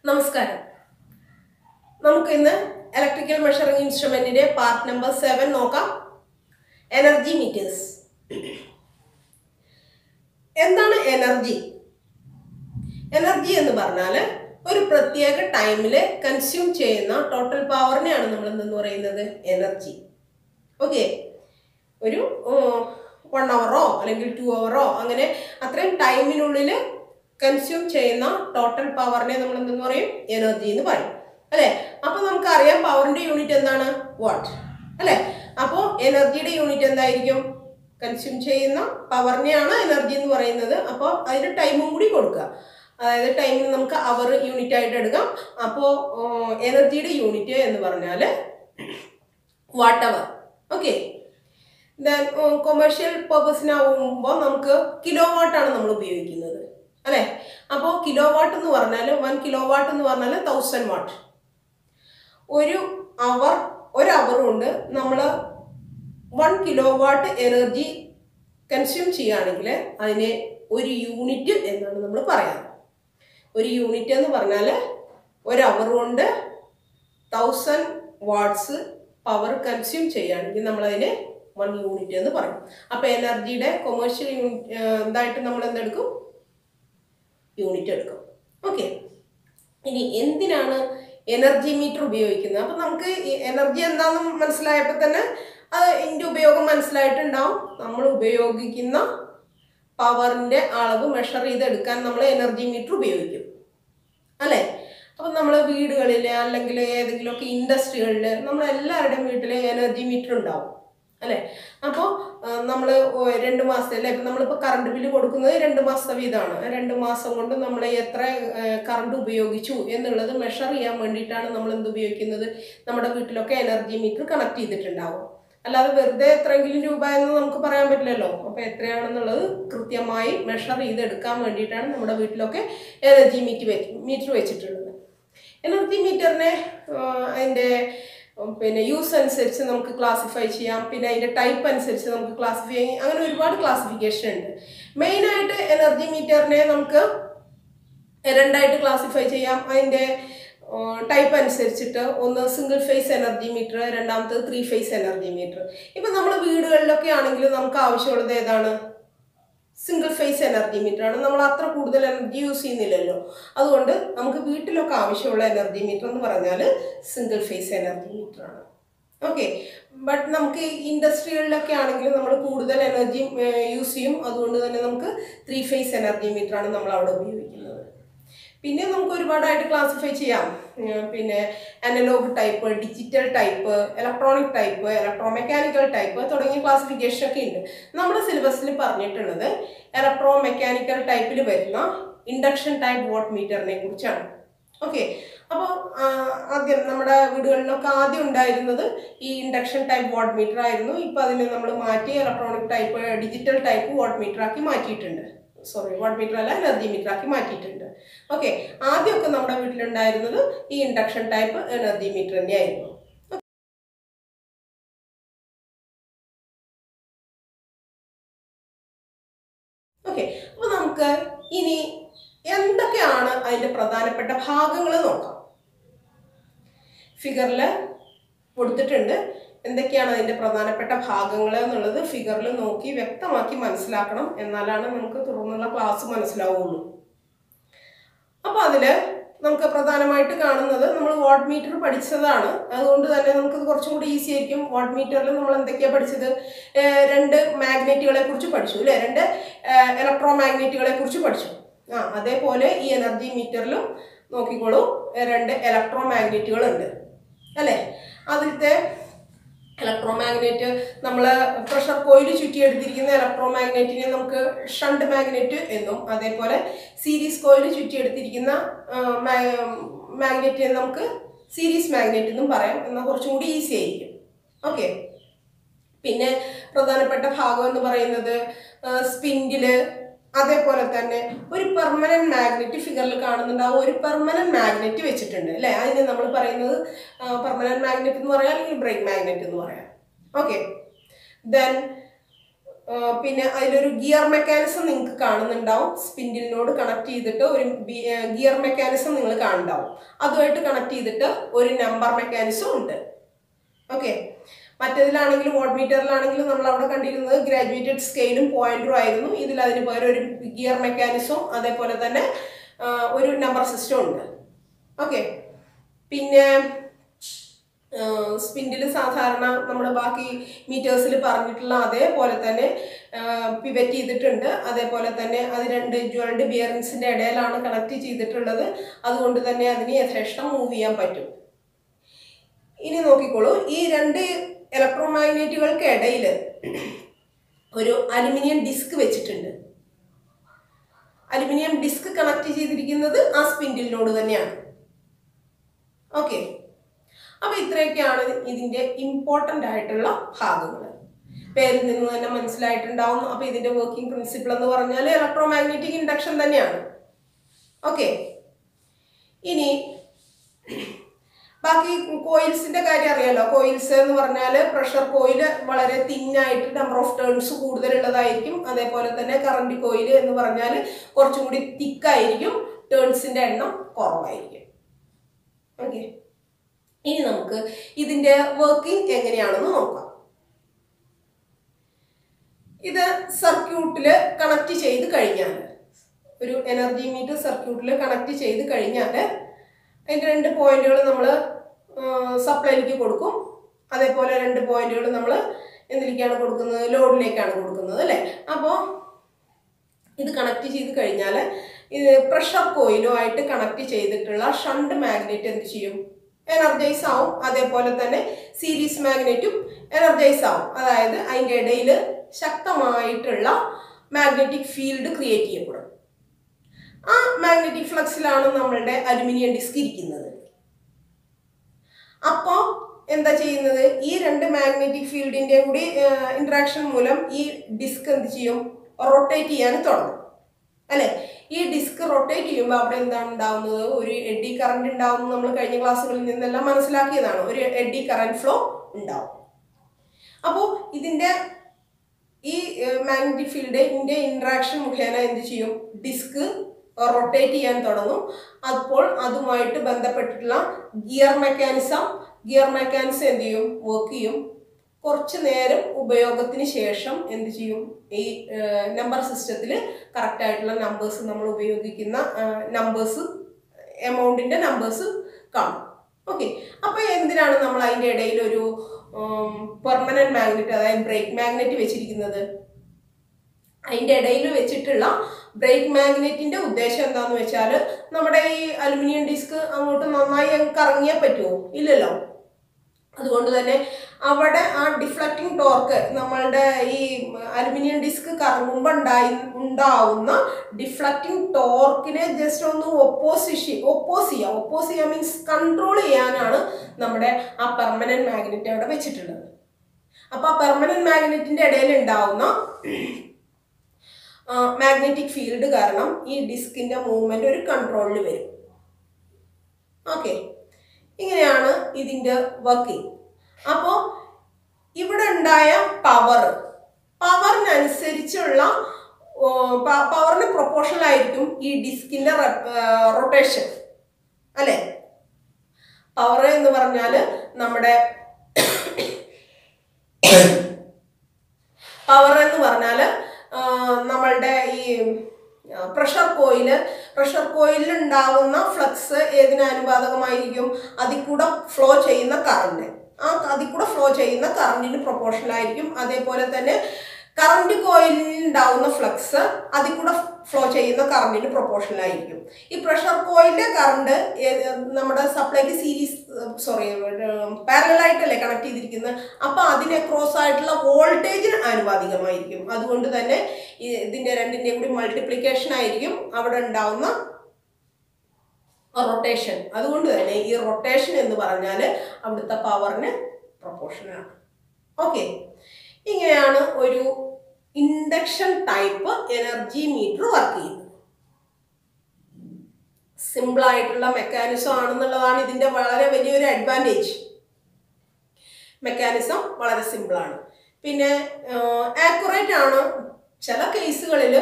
നമസ്കാരം നമുക്ക് ഇന്ന് ഇലക്ട്രിക്കൽ മെഷറിംഗ് ഇൻസ്ട്രുമെന്റിന്റെ പാർട്ട് നമ്പർ സെവൻ നോക്കാം എനർജി മീറ്റേഴ്സ് എന്താണ് എനർജി എനർജി എന്ന് പറഞ്ഞാൽ ഒരു പ്രത്യേക ടൈമിൽ കൺസ്യൂം ചെയ്യുന്ന ടോട്ടൽ പവറിനെയാണ് നമ്മൾ എന്തെന്ന് പറയുന്നത് എനർജി ഓക്കെ ഒരു വൺ അവറോ അല്ലെങ്കിൽ ടു അവറോ അങ്ങനെ അത്രയും ടൈമിനുള്ളിൽ കൺസ്യൂം ചെയ്യുന്ന ടോട്ടൽ പവറിനെ നമ്മൾ എന്തെന്ന് പറയും എനർജി എന്ന് പറയും അല്ലേ അപ്പൊ നമുക്കറിയാം പവറിന്റെ യൂണിറ്റ് എന്താണ് വാട്ട് അല്ലേ അപ്പോൾ എനർജിയുടെ യൂണിറ്റ് എന്തായിരിക്കും കൺസ്യൂം ചെയ്യുന്ന പവറിനെയാണ് എനർജി എന്ന് പറയുന്നത് അപ്പോൾ അതിന്റെ ടൈമും കൂടി കൊടുക്കുക അതായത് ടൈമിന് നമുക്ക് അവർ യൂണിറ്റ് ആയിട്ട് എടുക്കാം അപ്പോൾ എനർജിയുടെ യൂണിറ്റ് എന്ന് പറഞ്ഞാൽ watt hour okay then commercial പർപ്പസിനാവുമ്പോൾ നമുക്ക് കിലോ വാട്ടാണ് നമ്മൾ ഉപയോഗിക്കുന്നത് അല്ലേ അപ്പോൾ കിലോ വാട്ട് എന്ന് പറഞ്ഞാൽ വൺ കിലോ വാട്ട് എന്ന് പറഞ്ഞാൽ തൗസൻഡ് വാട്ട് ഒരു അവർ ഒരു അവർ കൊണ്ട് നമ്മൾ one kilo watt energy consume ചെയ്യുകയാണെങ്കിൽ അതിനെ ഒരു യൂണിറ്റ് എന്നാണ് നമ്മൾ പറയാറ് ഒരു യൂണിറ്റ് എന്ന് പറഞ്ഞാൽ ഒരു അവർ കൊണ്ട് തൗസൻഡ് വാട്ട്സ് പവർ കൺസ്യൂം ചെയ്യുകയാണെങ്കിൽ നമ്മളതിനെ വൺ യൂണിറ്റ് എന്ന് പറയും അപ്പോൾ എനർജിയുടെ കൊമേഴ്ഷ്യൽ യൂണിറ്റ് ഇതായിട്ട് നമ്മൾ എന്തെടുക്കും യൂണിറ്റ് എടുക്കും ഓക്കെ ഇനി എന്തിനാണ് എനർജി മീറ്റർ ഉപയോഗിക്കുന്നത് അപ്പം നമുക്ക് എനർജി എന്താണെന്ന് മനസ്സിലായപ്പോൾ തന്നെ അത് ഇതിൻ്റെ ഉപയോഗം മനസ്സിലായിട്ടുണ്ടാവും നമ്മൾ ഉപയോഗിക്കുന്ന പവറിൻ്റെ അളവ് മെഷർ ചെയ്തെടുക്കാൻ നമ്മൾ എനർജി മീറ്റർ ഉപയോഗിക്കും അല്ലേ അപ്പം നമ്മൾ വീടുകളിൽ അല്ലെങ്കിൽ ഏതെങ്കിലുമൊക്കെ ഇൻഡസ്ട്രികളിൽ നമ്മളെല്ലാവരുടെയും വീട്ടിൽ എനർജി മീറ്റർ ഉണ്ടാവും അല്ലേ അപ്പോൾ നമ്മൾ രണ്ട് മാസത്തെ അല്ലേ ഇപ്പം നമ്മളിപ്പോൾ കറണ്ട് ബില്ല് കൊടുക്കുന്നത് രണ്ട് മാസത്തെ വീതമാണ് രണ്ട് മാസം കൊണ്ട് നമ്മൾ എത്ര കറണ്ട് ഉപയോഗിച്ചു എന്നുള്ളത് മെഷർ ചെയ്യാൻ വേണ്ടിയിട്ടാണ് നമ്മൾ എന്ത് ഉപയോഗിക്കുന്നത് നമ്മുടെ വീട്ടിലൊക്കെ എനർജി മീറ്റർ കണക്ട് ചെയ്തിട്ടുണ്ടാവും അല്ലാതെ വെറുതെ എത്രയെങ്കിലും രൂപ എന്ന് നമുക്ക് പറയാൻ പറ്റില്ലല്ലോ അപ്പോൾ എത്രയാണെന്നുള്ളത് കൃത്യമായി മെഷർ ചെയ്തെടുക്കാൻ വേണ്ടിയിട്ടാണ് നമ്മുടെ വീട്ടിലൊക്കെ എനർജി മീറ്റർ വെച്ച് മീറ്റർ വെച്ചിട്ടുള്ളത് എനർജി മീറ്ററിനെ അതിൻ്റെ പിന്നെ യൂസ് അനുസരിച്ച് നമുക്ക് ക്ലാസിഫൈ ചെയ്യാം പിന്നെ അതിൻ്റെ ടൈപ്പ് അനുസരിച്ച് നമുക്ക് ക്ലാസിഫൈ ചെയ്യാം അങ്ങനെ ഒരുപാട് ക്ലാസിഫിക്കേഷൻ ഉണ്ട് മെയിനായിട്ട് എനർജി മീറ്ററിനെ നമുക്ക് രണ്ടായിട്ട് ക്ലാസിഫൈ ചെയ്യാം അതിൻ്റെ ടൈപ്പ് അനുസരിച്ചിട്ട് ഒന്ന് സിംഗിൾ ഫേസ് എനർജി മീറ്റർ രണ്ടാമത്തത് ത്രീ ഫേസ് എനർജി മീറ്റർ ഇപ്പം നമ്മൾ വീടുകളിലൊക്കെ ആണെങ്കിൽ നമുക്ക് ആവശ്യമുള്ളത് ഏതാണ് സിംഗിൾ ഫേസ് എനർജി മീറ്റർ ആണ് നമ്മൾ അത്ര കൂടുതൽ എനർജി യൂസ് ചെയ്യുന്നില്ലല്ലോ അതുകൊണ്ട് നമുക്ക് വീട്ടിലൊക്കെ ആവശ്യമുള്ള എനർജി മീറ്റർ എന്ന് പറഞ്ഞാൽ സിംഗിൾ ഫേസ് എനർജി മീറ്റർ ആണ് ഓക്കെ ബട്ട് നമുക്ക് ഇൻഡസ്ട്രികളിലൊക്കെ ആണെങ്കിൽ നമ്മൾ കൂടുതൽ എനർജി യൂസ് ചെയ്യും അതുകൊണ്ട് തന്നെ നമുക്ക് ത്രീ ഫേസ് എനർജി മീറ്റർ ആണ് നമ്മൾ അവിടെ ഉപയോഗിക്കുന്നത് പിന്നെ നമുക്ക് ഒരുപാടായിട്ട് ക്ലാസിഫൈ ചെയ്യാം പിന്നെ analog type digital type electronic type electro mechanical type തുടങ്ങിയ ക്ലാസിഫിക്കേഷൻ ഒക്കെ ഉണ്ട് നമ്മുടെ സിലബസിൽ പറഞ്ഞിട്ടുള്ളത് ഇലക്ട്രോ മെക്കാനിക്കൽ ടൈപ്പിൽ വരുന്ന ഇൻഡക്ഷൻ ടൈപ്പ് വാട്ട് മീറ്ററിനെ കുറിച്ചാണ് ഓക്കെ അപ്പോൾ ആദ്യം നമ്മുടെ വീടുകളിലൊക്കെ ആദ്യം ഉണ്ടായിരുന്നത് ഈ ഇൻഡക്ഷൻ ടൈപ്പ് വാട്ട് മീറ്റർ ആയിരുന്നു ഇപ്പോൾ അതിനെ നമ്മൾ മാറ്റി electronic type digital type watt meter ആക്കി മാറ്റിയിട്ടുണ്ട് സോറി വാട്ട് മീറ്റർ അല്ല എനർജി മീറ്റർ ആക്കി മാറ്റിയിട്ടുണ്ട് ഓക്കെ ആദ്യമൊക്കെ നമ്മുടെ വീട്ടിലുണ്ടായിരുന്നത് ഈ ഇൻഡക്ഷൻ ടൈപ്പ് എനർജി മീറ്റർ തന്നെയായിരുന്നു ഓക്കെ അപ്പോൾ നമുക്ക് ഇനി എന്തൊക്കെയാണ് അതിൻ്റെ പ്രധാനപ്പെട്ട ഭാഗങ്ങൾ നോക്കാം ഫിഗറിൽ കൊടുത്തിട്ടുണ്ട് എന്തൊക്കെയാണ് അതിൻ്റെ പ്രധാനപ്പെട്ട ഭാഗങ്ങൾ എന്നുള്ളത് ഫിഗറിൽ നോക്കി വ്യക്തമാക്കി മനസ്സിലാക്കണം എന്നാലാണ് നമുക്ക് തുടർന്നുള്ള ക്ലാസ് മനസ്സിലാവുള്ളൂ അപ്പോൾ അതിൽ നമുക്ക് പ്രധാനമായിട്ട് കാണുന്നത് നമ്മൾ വാട്ട് മീറ്റർ പഠിച്ചതാണ് അതുകൊണ്ട് തന്നെ നമുക്ക് കുറച്ചും കൂടി ഈസി ആയിരിക്കും വാട്ട് മീറ്ററിൽ നമ്മൾ എന്തൊക്കെയാണ് പഠിച്ചത് രണ്ട് മാഗ്നറ്റുകളെ കുറിച്ച് പഠിച്ചു അല്ലേ രണ്ട് ഇലക്ട്രോ മാഗ്നറ്റുകളെ കുറിച്ച് പഠിച്ചു ആ അതേപോലെ ഈ എനർജി മീറ്ററിലും നോക്കിക്കോളൂ രണ്ട് ഇലക്ട്രോ മാഗ്നറ്റുകൾ ഉണ്ട് അല്ലേ അതിലത്തെ ഇലക്ട്രോ മാഗ്നറ്റ് നമ്മൾ പ്രഷർ കോയിൽ ചുറ്റിയെടുത്തിരിക്കുന്ന ഇലക്ട്രോ മാഗ്നറ്റിനെ നമുക്ക് ഷണ്ട് മാഗ്നറ്റ് എന്നും അതേപോലെ സീരീസ് കോയിൽ ചുറ്റിയെടുത്തിരിക്കുന്ന മാഗ്നറ്റിനെ നമുക്ക് സീരീസ് മാഗ്നറ്റ് എന്നും പറയാം എന്നാൽ കുറച്ചും കൂടി ഈസി ആയിരിക്കും ഓക്കെ പിന്നെ പ്രധാനപ്പെട്ട ഭാഗം എന്ന് പറയുന്നത് സ്പിൻഡില് അതേപോലെ തന്നെ ഒരു പെർമനന്റ് മാഗ്നറ്റ് ഫിഗറിൽ കാണുന്നുണ്ട് ആ ഒരു പെർമനന്റ് മാഗ്നറ്റ് വെച്ചിട്ടുണ്ട് അല്ലേ അതിന് നമ്മൾ പറയുന്നത് പെർമനന്റ് മാഗ്നറ്റ് എന്ന് പറയാം അല്ലെങ്കിൽ ബ്രേക്ക് മാഗ്നറ്റ് എന്ന് പറയാം ഓക്കെ ദെൻ ആ, പിന്നെ അതിലൊരു ഗിയർ മെക്കാനിസം നിങ്ങൾക്ക് കാണുന്നുണ്ടാവും സ്പിൻഡിലിനോട് കണക്ട് ചെയ്തിട്ട് ഒരു ഗിയർ മെക്കാനിസം നിങ്ങൾ കാണുന്നുണ്ടാവും അതുമായിട്ട് കണക്ട് ചെയ്തിട്ട് ഒരു നമ്പർ മെക്കാനിസം ഉണ്ട് ഓക്കെ മറ്റേതിലാണെങ്കിലും വോട്ട് മീറ്ററിലാണെങ്കിലും നമ്മൾ അവിടെ കണ്ടിരുന്നത് ഗ്രാജുവേറ്റഡ് സ്കെയിലും പോയിന്ററും ആയിരുന്നു ഇതിൽ അതിന് പകരം ഒരു ഗിയർ മെക്കാനിസവും അതേപോലെ തന്നെ ആ, ഒരു നമ്പർ സിസ്റ്റം ഉണ്ട് ഓക്കെ പിന്നെ സ്പിൻഡിൽ സാധാരണ നമ്മൾ ബാക്കി മീറ്റേഴ്സിൽ പറഞ്ഞിട്ടുള്ള അതേപോലെ തന്നെ പിവറ്റ് ചെയ്തിട്ടുണ്ട് അതേപോലെ തന്നെ അത് രണ്ട് ജ്വൽഡ് ബിയറിങ്സിന്റെ ഇടയിലാണ് കണക്ട് ചെയ്തിട്ടുള്ളത് അതുകൊണ്ട് തന്നെ അതിന് യഥേഷ്ടം മൂവ് ചെയ്യാൻ പറ്റും ഇനി നോക്കിക്കോളൂ ഈ രണ്ട് ഇലക്ട്രോമാഗ്നറ്റുകൾക്ക് ഇടയിൽ ഒരു അലുമിനിയം ഡിസ്ക് വെച്ചിട്ടുണ്ട് അലുമിനിയം ഡിസ്ക് കണക്ട് ചെയ്തിരിക്കുന്നത് ആ സ്പിൻഡിലിനോട് തന്നെയാണ് ഓക്കെ അപ്പൊ ഇത്രയൊക്കെയാണ് ഇതിന്റെ ഇമ്പോർട്ടൻ്റ് ആയിട്ടുള്ള ഭാഗങ്ങൾ പേരിൽ നിന്ന് തന്നെ മനസ്സിലായിട്ടുണ്ടാവും അപ്പൊ ഇതിന്റെ വർക്കിംഗ് പ്രിൻസിപ്പിൾ എന്ന് പറഞ്ഞാൽ ഇലക്ട്രോമാഗ്നറ്റിക് ഇൻഡക്ഷൻ തന്നെയാണ് ഓക്കെ ഇനി ബാക്കി കോയിൽസിന്റെ കാര്യം അറിയാലോ കോയിൽസ് എന്ന് പറഞ്ഞാൽ പ്രഷർ കോയിൽ വളരെ തിന്നായിട്ട് നമ്പർ ഓഫ് ടേൺസ് കൂടുതലുള്ളതായിരിക്കും അതേപോലെ തന്നെ കറണ്ട് കോയിൽ എന്ന് പറഞ്ഞാൽ കുറച്ചും കൂടി തിക്കായിരിക്കും ടേൺസിന്റെ എണ്ണം കുറവായിരിക്കും ഓക്കെ ഇനി നമുക്ക് ഇതിന്റെ വർക്കിംഗ് എങ്ങനെയാണെന്ന് നോക്കാം ഇത് സർക്യൂട്ടിൽ കണക്ട് ചെയ്ത് കഴിഞ്ഞാൽ ഒരു എനർജി മീറ്റർ സർക്യൂട്ടിൽ കണക്ട് ചെയ്ത് കഴിഞ്ഞാൽ അതിൻ്റെ രണ്ട് പോയിന്റുകൾ നമ്മൾ സപ്ലൈയിലേക്ക് കൊടുക്കും അതേപോലെ രണ്ട് പോയിന്റുകൾ നമ്മൾ എന്തിലേക്കാണ് കൊടുക്കുന്നത് ലോഡിലേക്കാണ് കൊടുക്കുന്നത് അല്ലേ അപ്പോൾ ഇത് കണക്ട് ചെയ്ത് കഴിഞ്ഞാൽ ഇത് പ്രഷർ കോയിലുമായിട്ട് കണക്ട് ചെയ്തിട്ടുള്ള ഷണ്ട് മാഗ്നറ്റ് എന്ത് ചെയ്യും എനർജൈസ് ആവും അതേപോലെ തന്നെ സീരീസ് മാഗ്നറ്റും എനർജൈസ് ആവും അതായത് അതിൻ്റെ ഇടയിൽ ശക്തമായിട്ടുള്ള മാഗ്നറ്റിക് ഫീൽഡ് ക്രിയേറ്റ് ചെയ്യപ്പെടും ആ മാഗ്നറ്റിക് ഫ്ലക്സിലാണ് നമ്മളുടെ അലുമിനിയം ഡിസ്ക് ഇരിക്കുന്നത് അപ്പോൾ എന്താ ചെയ്യുന്നത് ഈ രണ്ട് മാഗ്നറ്റിക് ഫീൽഡിന്റെ കൂടി ഇന്ററാക്ഷൻ മൂലം ഈ ഡിസ്ക് എന്ത് ചെയ്യും റൊട്ടേറ്റ് ചെയ്യാൻ തുടങ്ങും അല്ലെ ഈ ഡിസ്ക് റൊട്ടേറ്റ് ചെയ്യുമ്പോൾ അവിടെ എന്താണ് ഉണ്ടാവുന്നത് ഒരു എഡി കറണ്ട് ഉണ്ടാവും നമ്മൾ കഴിഞ്ഞ ക്ലാസ്സുകളിൽ നിന്നെല്ലാം മനസ്സിലാക്കിയതാണ് ഒരു എഡി കറണ്ട് ഫ്ലോ ഉണ്ടാവും അപ്പോൾ ഇതിന്റെ ഈ മാഗ്നറ്റിക് ഫീൽഡിന്റെ ഇന്ററാക്ഷൻ മുഖേന എന്ത് ചെയ്യും ഡിസ്ക് റൊട്ടേറ്റ് ചെയ്യാൻ തുടങ്ങും അപ്പോൾ അതുമായിട്ട് ബന്ധപ്പെട്ടിട്ടുള്ള ഗിയർ മെക്കാനിസം ഗിയർ മെക്കാനിസം എന്ത് ചെയ്യും വർക്ക് ചെയ്യും കുറച്ച് നേരം ഉപയോഗത്തിന് ശേഷം എന്ത് ചെയ്യും ഈ നമ്പർ സിസ്റ്റത്തിൽ കറക്റ്റ് ആയിട്ടുള്ള നമ്പേഴ്സ് നമ്മൾ ഉപയോഗിക്കുന്ന നമ്പേഴ്സ് എമൗണ്ടിന്റെ നമ്പേഴ്സ് കാണും ഓക്കെ അപ്പൊ എന്തിനാണ് നമ്മൾ അതിന്റെ ഇടയിൽ ഒരു പെർമനന്റ് മാഗ്നറ്റ് അതായത് ബ്രേക്ക് മാഗ്നറ്റ് വെച്ചിരിക്കുന്നത് അതിന്റെ ഇടയിൽ വെച്ചിട്ടുള്ള ബ്രേക്ക് മാഗ്നറ്റിന്റെ ഉദ്ദേശം എന്താന്ന് വെച്ചാൽ നമ്മുടെ ഈ അലുമിനിയം ഡിസ്ക് അങ്ങോട്ട് നന്നായി അങ്ങ് കറങ്ങിയാൽ പറ്റുമോ ഇല്ലല്ലോ അതുകൊണ്ട് തന്നെ അവിടെ ആ ഡിഫ്ലക്റ്റിംഗ് ടോർക്ക് നമ്മളുടെ ഈ അലുമിനിയം ഡിസ്ക് കറങ്ങുമ്പോൾ ഉണ്ടായി ഉണ്ടാവുന്ന ഡിഫ്ലക്റ്റിംഗ് ടോർക്കിനെ ജസ്റ്റ് ഒന്ന് ഒപ്പോസിഷൻ ഒപ്പോസ് ചെയ്യുക ഒപ്പോസ് ചെയ്യുക മീൻസ് കൺട്രോൾ ചെയ്യാനാണ് നമ്മുടെ ആ പെർമനന്റ് മാഗ്നറ്റ് അവിടെ വെച്ചിട്ടുള്ളത് അപ്പൊ ആ പെർമനന്റ് മാഗ്നറ്റിന്റെ ഇടയിൽ ഉണ്ടാവുന്ന മാഗ്നറ്റിക് ഫീൽഡ് കാരണം ഈ ഡിസ്കിന്റെ മൂവ്മെന്റ് ഒരു കൺട്രോളിൽ വരും ഓക്കെ ഇങ്ങനെയാണ് ഇതിന്റെ വർക്കിംഗ് അപ്പോൾ ഇവിടെ ഉണ്ടായ പവർ പവറിനനുസരിച്ചുള്ള പവറിന് പ്രൊപ്പോർഷണൽ ആയിരിക്കും ഈ ഡിസ്കിന്റെ റൊട്ടേഷൻ അല്ലെ പവർ എന്ന് പറഞ്ഞാൽ നമ്മുടെ പവർ എന്ന് പറഞ്ഞാൽ നമ്മളുടെ ഈ പ്രഷർ കോയില് പ്രഷർ കോയിലിൽ ഉണ്ടാവുന്ന ഫ്ലക്സ് ഏതിന് അനുപാതകമായിരിക്കും അതിൽ കൂടെ ഫ്ലോ ചെയ്യുന്ന കറണ്ട് ആ അതിൽ കൂടെ ഫ്ലോ ചെയ്യുന്ന കറണ്ടിന് പ്രൊപ്പോർഷണൽ ആയിരിക്കും അതേപോലെ തന്നെ കറണ്ട് കോയിലിൽ ഉണ്ടാവുന്ന ഫ്ലക്സ് അതിൽ കൂടെ ഫ്ലോ ചെയ്യുന്ന കറണ്ടിന് പ്രൊപ്പോർഷണൽ ആയിരിക്കും ഈ പ്രഷർ കോയിലിന്റെ കറണ്ട് നമ്മുടെ സപ്ലൈക്ക് സീരീസ് സോറി പാരലായിട്ടല്ലേ കണക്ട് ചെയ്തിരിക്കുന്നത് അപ്പൊ അതിന് ക്രോസ് ആയിട്ടുള്ള വോൾട്ടേജിന് ആനുപാതികമായിരിക്കും അതുകൊണ്ട് തന്നെ ഇതിന്റെ രണ്ടിന്റെയും കൂടി മൾട്ടിപ്ലിക്കേഷൻ ആയിരിക്കും അവിടെ ഉണ്ടാവുന്ന റൊട്ടേഷൻ അതുകൊണ്ട് തന്നെ ഈ റൊട്ടേഷൻ എന്ന് പറഞ്ഞാൽ അവിടുത്തെ പവറിന് പ്രൊപ്പോർഷനാണ് ഓക്കെ ഇങ്ങനെയാണ് ഒരു induction type energy meter work ചെയ്യുന്നത് സിമ്പിൾ ആയിട്ടുള്ള മെക്കാനിസം ആണെന്നുള്ളതാണ് ഇതിന്റെ വളരെ വലിയൊരു അഡ്വാൻറ്റേജ് മെക്കാനിസം വളരെ സിമ്പിൾ ആണ് പിന്നെ ആക്യുറേറ്റ് ആണ് ചില കേസുകളിൽ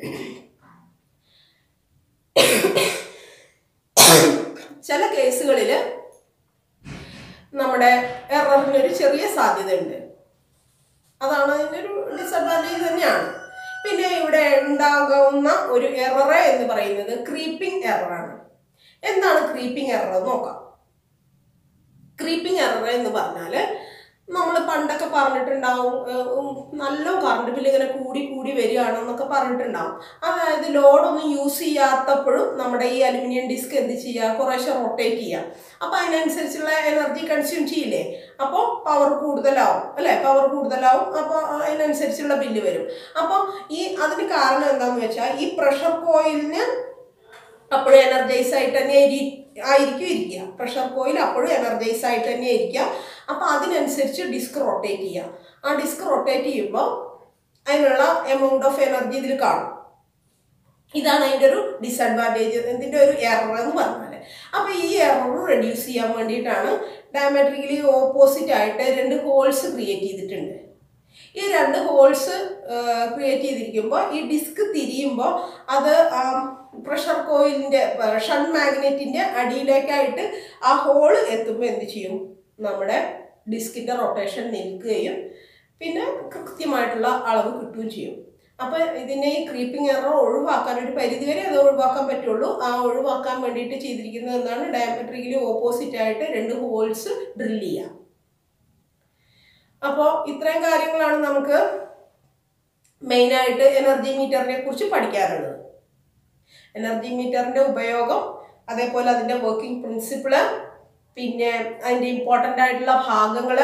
ചില കേസുകളിൽ നമ്മുടെ എററിനൊരു ചെറിയ സാധ്യതയുണ്ട് അതാണ് അതിൻ്റെ ഒരു ഡിസഡ്വാൻറ്റേജ് തന്നെയാണ് പിന്നെ ഇവിടെ ഉണ്ടാകാവുന്ന ഒരു എറർ എന്ന് പറയുന്നത് ക്രീപ്പിംഗ് എററാണ് എന്താണ് ക്രീപ്പിംഗ് എറർ നോക്കാം ക്രീപ്പിംഗ് എറർ എന്ന് പറഞ്ഞാൽ നമ്മൾ പണ്ടൊക്കെ പറഞ്ഞിട്ടുണ്ടാവും ഏഹ്, ഉം, നല്ല കറണ്ട് ബില്ല് ഇങ്ങനെ കൂടി കൂടി വരികയാണെന്നൊക്കെ പറഞ്ഞിട്ടുണ്ടാവും അതായത് ലോഡൊന്നും യൂസ് ചെയ്യാത്തപ്പോഴും നമ്മുടെ ഈ അലുമിനിയം ഡിസ്ക് എന്ത് ചെയ്യുക കുറേശ്ശെ റൊട്ടേറ്റ് ചെയ്യുക അപ്പോൾ അതിനനുസരിച്ചുള്ള എനർജി കൺസ്യൂം ചെയ്യില്ലേ അപ്പോൾ പവർ കൂടുതലാവും അല്ലേ പവർ കൂടുതലാവും അപ്പോൾ അതിനനുസരിച്ചുള്ള ബില്ല് വരും അപ്പോൾ ഈ അതിന് കാരണം എന്താണെന്ന് വെച്ചാൽ ഈ പ്രഷർ കോയിലിന് അപ്പോഴും എനർജൈസ് ആയിട്ട് തന്നെ ഇരി- ആയിരിക്കും ഇരിക്കുക പ്രഷർ കോയിൽ അപ്പോഴും എനർജൈസ് ആയിട്ട് തന്നെ ഇരിക്കുക അപ്പോൾ അതിനനുസരിച്ച് ഡിസ്ക് റൊട്ടേറ്റ് ചെയ്യുക ആ ഡിസ്ക് റൊട്ടേറ്റ് ചെയ്യുമ്പോൾ അതിനുള്ള എമൗണ്ട് ഓഫ് എനർജി ഇതിൽ കാണും ഇതാണ് അതിൻ്റെ ഒരു ഡിസഡ്വാൻറ്റേജ് ഇതിൻ്റെ ഒരു എറർ എന്ന് പറഞ്ഞാൽ അപ്പോൾ ഈ എറർ റെഡ്യൂസ് ചെയ്യാൻ വേണ്ടിയിട്ടാണ് ഡയമെട്രിക്കലി ഓപ്പോസിറ്റ് ആയിട്ട് രണ്ട് ഹോൾസ് ക്രിയേറ്റ് ചെയ്തിട്ടുണ്ട് ഈ രണ്ട് ഹോൾസ് ക്രിയേറ്റ് ചെയ്തിരിക്കുമ്പോൾ ഈ ഡിസ്ക് തിരിയുമ്പോൾ അത് പ്രഷർ കോയിലിൻ്റെ ഷൻ മാഗ്നറ്റിൻ്റെ അടിയിലേക്കായിട്ട് ആ ഹോള് എത്തുമ്പോൾ എന്ത് ചെയ്യും നമ്മുടെ ഡിസ്കിൻ്റെ റൊട്ടേഷൻ നിൽക്കുകയും പിന്നെ കൃത്യമായിട്ടുള്ള അളവ് കിട്ടുകയും ചെയ്യും അപ്പോൾ ഇതിനെ ഈ ക്രീപ്പിംഗ് എറർ ഒഴിവാക്കാൻ ഒരു പരിധിവരെ അത് ഒഴിവാക്കാൻ പറ്റുള്ളൂ ആ ഒഴിവാക്കാൻ വേണ്ടിയിട്ട് ചെയ്തിരിക്കുന്നത് എന്താണ് ഡയമെട്രിക്കലി ഓപ്പോസിറ്റ് ആയിട്ട് രണ്ട് ഹോൾസ് ഡ്രിൽ ചെയ്യാം അപ്പോൾ ഇത്രയും കാര്യങ്ങളാണ് നമുക്ക് മെയിനായിട്ട് എനർജി മീറ്ററിനെ കുറിച്ച് പഠിക്കാനുള്ളത് എനർജി മീറ്ററിൻ്റെ ഉപയോഗം അതേപോലെ അതിൻ്റെ വർക്കിംഗ് പ്രിൻസിപ്പിള് പിന്നെ അതിൻ്റെ ഇമ്പോർട്ടൻ്റ് ആയിട്ടുള്ള ഭാഗങ്ങൾ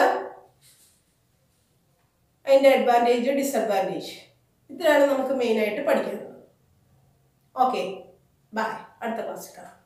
അതിൻ്റെ അഡ്വാൻറ്റേജ് ഡിസഡ്വാൻറ്റേജ് ഇത്രയാണ് നമുക്ക് മെയിനായിട്ട് പഠിക്കുന്നത് ഓക്കെ ബൈ അടുത്ത ക്ലാസ്സിൽ കാണാം